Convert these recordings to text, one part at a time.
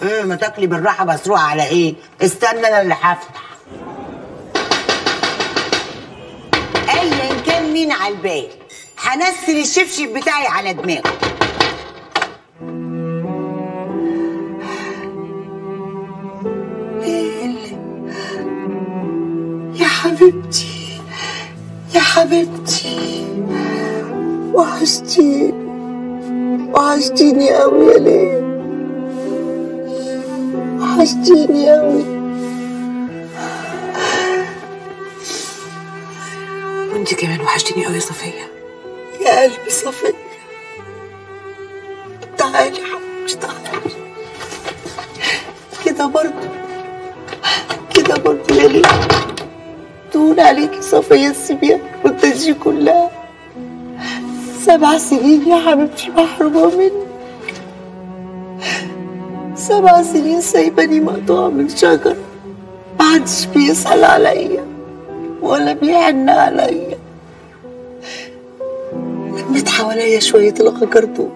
ايه ما تاكلي بالراحه مسروقه على ايه استنى انا اللي هفتح ايا كان مين على البال هنزل الشبشب بتاعي على دماغه يا حبيبتي يا حبيبتي وحشتيني وحشتيني قوي يا ليل وحشتيني قوي وانت كمان وحشتيني قوي يا صفيه يا قلبي صفية تعالي يا حبيبتي تعالي كده برضه كده برضه يا ليل تهون عليكي صفية السبيع والتجي كلها سبع سنين يا حبيبتي محرومة مني سبع سنين سايباني مقطوعة من شجر محدش بيسأل عليا ولا بيحن عليا لميت حواليا شوية الغجر دول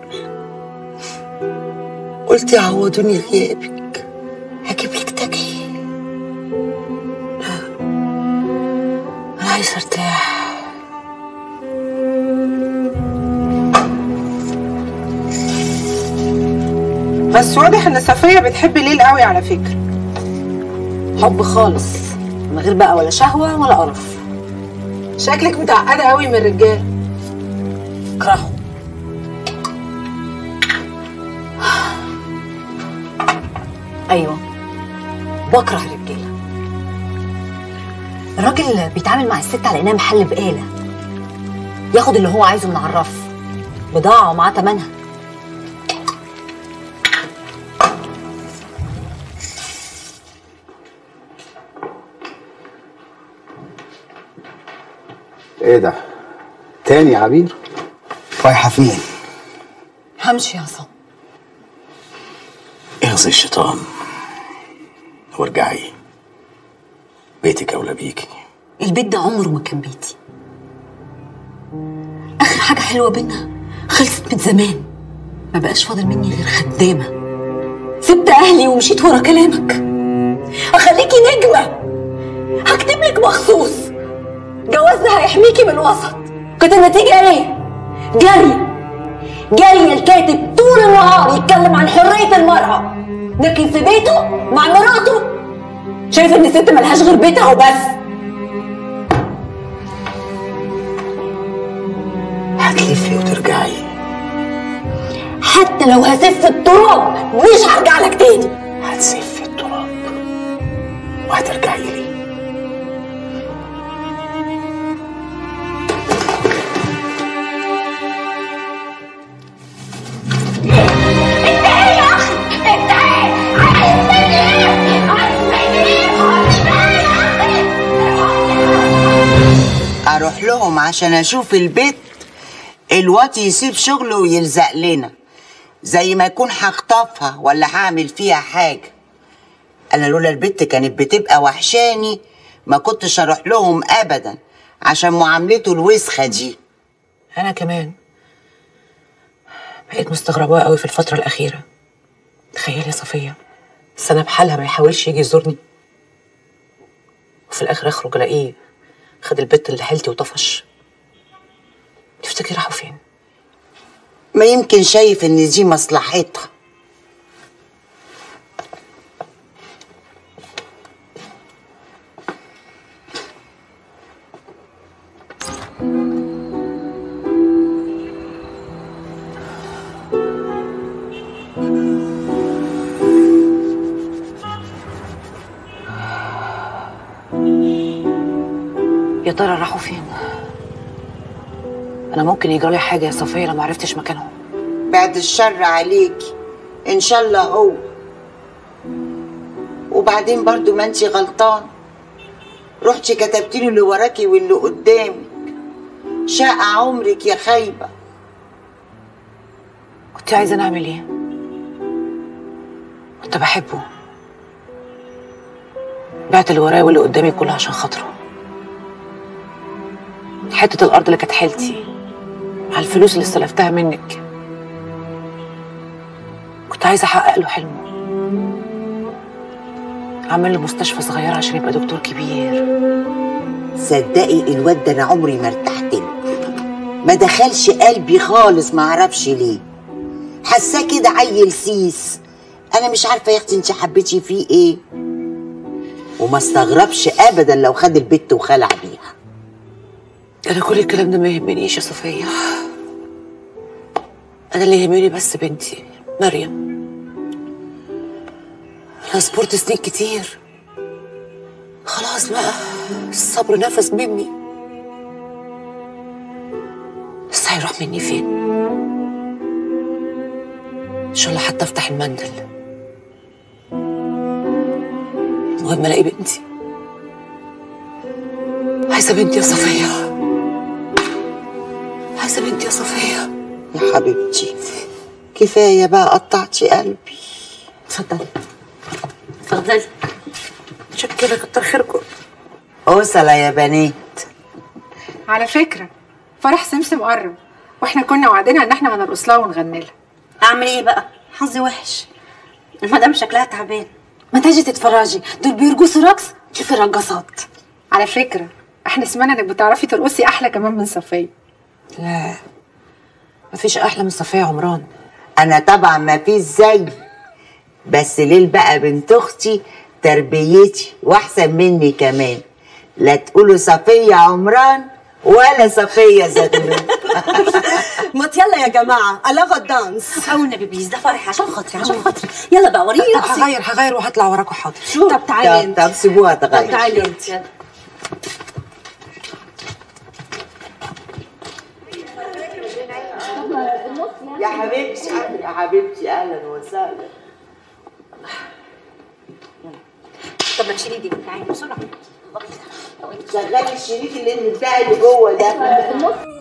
قلت يعوضوني غيابك هجيب لك تاكي انا عايزه ارتاح بس واضح ان صفيه بتحب ليل قوي على فكره حب خالص من غير بقى ولا شهوه ولا قرف شكلك متعقده قوي من الرجال اكرهه ايوه بكره الرجاله الراجل بيتعامل مع الست على انها محل بقاله ياخد اللي هو عايزه من على الرف بضاعه ومعاه تمنها ايه ده تاني يا عبير رايحه فين همشي يا عصام اغزي الشيطان وارجعي بيتك اولى بيكي البيت ده عمره ما كان بيتي اخر حاجه حلوه بينا خلصت من زمان ما بقاش فاضل مني غير خدامه سبت اهلي ومشيت ورا كلامك اخليكي نجمه هكتب لك مخصوص جوازنا هيحميكي من الوسط كانت النتيجه ايه جري جري الكاتب طول النهار يتكلم عن حريه المراه لكن في بيته مع مراته شايف ان الست ملهاش غير بيتها وبس هتلفي وترجعي حتى لو هسف التراب مش هرجع لك تاني هتسفي التراب وهترجعي لي اروح لهم عشان اشوف البيت الواد يسيب شغله ويلزق لنا زي ما يكون هخطفها ولا هعمل فيها حاجه انا لولا البت كانت بتبقى وحشاني ما كنتش اروح لهم ابدا عشان معاملته الوسخه دي انا كمان بقيت مستغرباه قوي في الفتره الاخيره تخيلي يا صفيه السنه بحالها ما يحاولش يجي يزورني وفي الاخر اخرج الاقيه خد البت اللي حيلتي وطفش تفتكري راحوا فين ما يمكن شايف ان دي مصلحتها يا ترى راحوا فين انا ممكن يجرى لي حاجه يا صفيه لو ما عرفتش مكانهم بعد الشر عليكي ان شاء الله هو وبعدين برضو ما انتي غلطان رحتي كتبتي له اللي وراكي واللي قدامك شاء عمرك يا خايبه كنت عايزه نعمل ايه كنت بحبه بعت اللي ورايا واللي قدامي كله عشان خاطره حته الارض اللي كانت حيلتي على الفلوس اللي استلفتها منك كنت عايزه احقق له حلمه عمل له مستشفى صغيره عشان يبقى دكتور كبير تصدقي الواد ده انا عمري ما ارتحت له ما دخلش قلبي خالص ما اعرفش ليه حاساه كده عيل سيس انا مش عارفه يا اختي انت حبيتي فيه ايه وما استغربش ابدا لو خد البت وخلع بيها انا كل الكلام ده ما يهمنيش يا صفيه انا اللي يهمني بس بنتي مريم انا صبرت سنين كتير خلاص بقى الصبر نفس مني بس هيروح مني فين ان شاء الله حتى افتح المندل المهم الاقي بنتي عايزه بنتي يا صفيه عايزه بنتي يا صفيه يا حبيبتي كفايه بقى قطعتي قلبي اتفضلي اتفضلي شكرا كتر خيركم اوصله يا بنات على فكره فرح سمسم قرب واحنا كنا وعدنا ان احنا هنرقص لها ونغني لها اعمل ايه بقى حظي وحش المدام شكلها تعبان ما تجي تتفرجي دول بيرقصوا رقص شوفي الرقصات على فكره احنا سمعنا انك بتعرفي ترقصي احلى كمان من صفيه لا مفيش احلى من صفيه عمران انا طبعا ما فيش زي بس ليل بقى بنت اختي تربيتي واحسن مني كمان لا تقولوا صفيه عمران ولا صفيه زغلول ما يلا يا جماعه الغى الدانس او النبي بليز ده فرح عشان خاطري عشان خاطري يلا بقى وريني طب رقصي هغير هغير وهطلع وراكوا حاضر طب تعالي طب انت طب سيبوها طب تغير تعالي انت يلا. يا حبيبتي يا حبيبتي اهلا وسهلا طب ما تشيلي دي تعالي بسرعه شغلي الشريك اللي متباعي اللي جوه ده